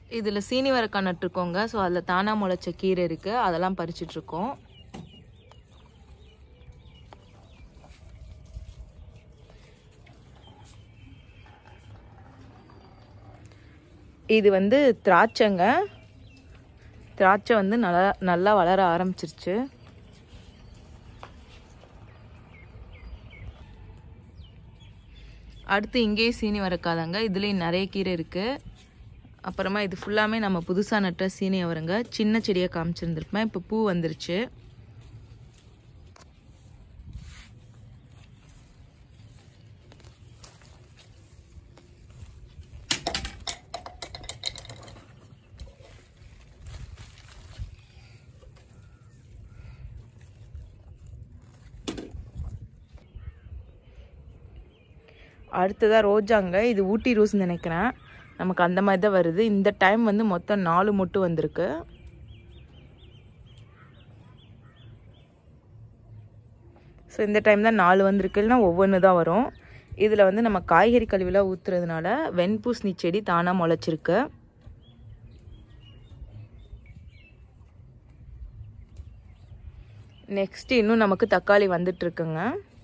இதில் சீனி வரக்காய் நட்டுருக்கோங்க ஸோ அதில் தானா முளைச்ச கீரை இருக்குது அதெல்லாம் பறிச்சிட்டு இருக்கோம் இது வந்து திராட்சைங்க திராட்சை வந்து நல்லா நல்லா வளர ஆரம்பிச்சிருச்சு அடுத்து இங்கேயே சீனி வரக்காதாங்க இதுலேயும் நிறைய கீரை இருக்குது அப்புறமா இது ஃபுல்லாமே நம்ம புதுசாக நட்ட சீனி அவருங்க சின்ன செடியை காமிச்சிருந்துருப்பேன் இப்போ பூ வந்துருச்சு அடுத்ததாக ரோஜாங்க இது ஊட்டி ரோஸ்ன்னு நினைக்கிறேன் நமக்கு அந்த மாதிரி தான் வருது இந்த டைம் வந்து மொத்தம் நாலு மொட்டு வந்திருக்கு ஸோ இந்த டைம் தான் நாலு வந்திருக்கு இல்லைன்னா ஒவ்வொன்று தான் வரும் இதில் வந்து நம்ம காய்கறி கழிவுலாம் ஊற்றுறதுனால வெண்பூசணி செடி தானாக முளைச்சிருக்கு நெக்ஸ்ட் இன்னும் நமக்கு தக்காளி வந்துட்டு இருக்குங்க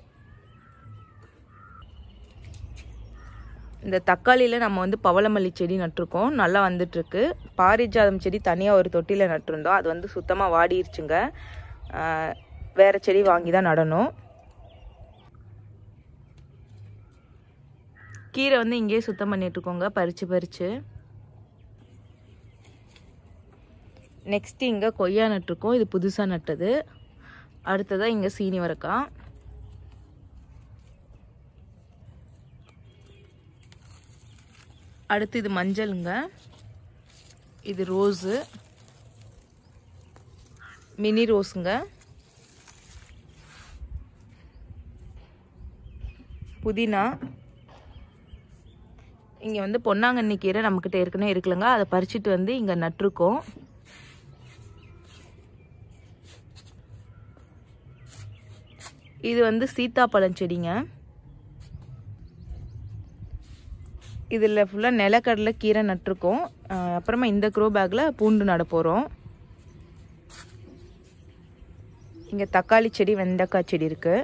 இந்த தக்காளியில் நம்ம வந்து பவளமல்லி செடி நட்டிருக்கோம் நல்லா வந்துட்டுருக்கு பாரிஜாதம் செடி தனியாக ஒரு தொட்டியில் நட்டிருந்தோம் அது வந்து சுத்தமாக வாடிருச்சுங்க ஆஹ் வேற செடி வாங்கி தான் நடணும் கீரை வந்து இங்கேயே சுத்தம் பண்ணிட்டுருக்கோங்க பறித்து பறித்து நெக்ஸ்ட்டு இங்கே கொய்யா நட்டிருக்கோம் இது புதுசாக நட்டது அடுத்ததாக இங்கே சீனி வரக்காய் அடுத்து இது மஞ்சளுங்க இது ரோஸு மினி ரோஸுங்க புதினா இங்கே வந்து பொன்னாங்கண்ணி கீரை நம்மக்கிட்ட ஏற்கனவே இருக்குல்லங்க அதை பறிச்சுட்டு வந்து இங்கே நட்டிருக்கோம் இது வந்து சீத்தாப்பழம் செடிங்க இதில் ஃபுல்லாக நிலக்கடலை கீரை நட்டிருக்கோம் அஹ் அப்புறமா இந்த க்ரோ பேக்கில் பூண்டு நட போகிறோம் இங்கே தக்காளி செடி வெண்டைக்காய் செடி இருக்குது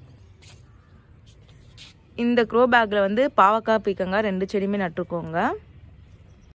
இந்த க்ரோ பேக்கில் வந்து பாவக்காய் பீக்கங்காய் ரெண்டு செடியுமே நட்டிருக்கோங்க